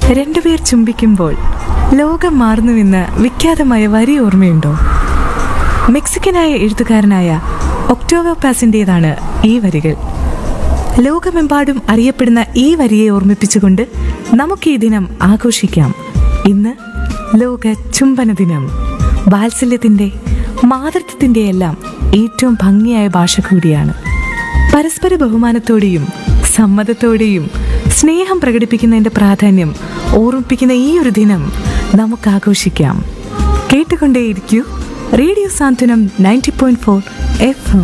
രണ്ടുപേർ ചുംബിക്കുമ്പോൾ ലോകം മാറുന്നുവെന്ന് വിഖ്യാതമായ വരി ഓർമ്മയുണ്ടോ മെക്സിക്കനായ എഴുത്തുകാരനായ ഒക്ടോവർ പാസിൻ്റേതാണ് ഈ വരികൾ ലോകമെമ്പാടും അറിയപ്പെടുന്ന ഈ വരിയെ ഓർമ്മിപ്പിച്ചുകൊണ്ട് നമുക്ക് ഈ ദിനം ആഘോഷിക്കാം ഇന്ന് ലോക ചുംബന ദിനം വാത്സല്യത്തിൻ്റെ മാതൃത്വത്തിൻ്റെ എല്ലാം ഏറ്റവും ഭംഗിയായ ഭാഷ കൂടിയാണ് പരസ്പര ബഹുമാനത്തോടെയും സമ്മതത്തോടെയും സ്നേഹം പ്രകടിപ്പിക്കുന്നതിൻ്റെ പ്രാധാന്യം ഓർമ്മിപ്പിക്കുന്ന ഈ ഒരു ദിനം നമുക്ക് ആഘോഷിക്കാം കേട്ടുകൊണ്ടേയിരിക്കൂ radio Santhwanam ninety point four F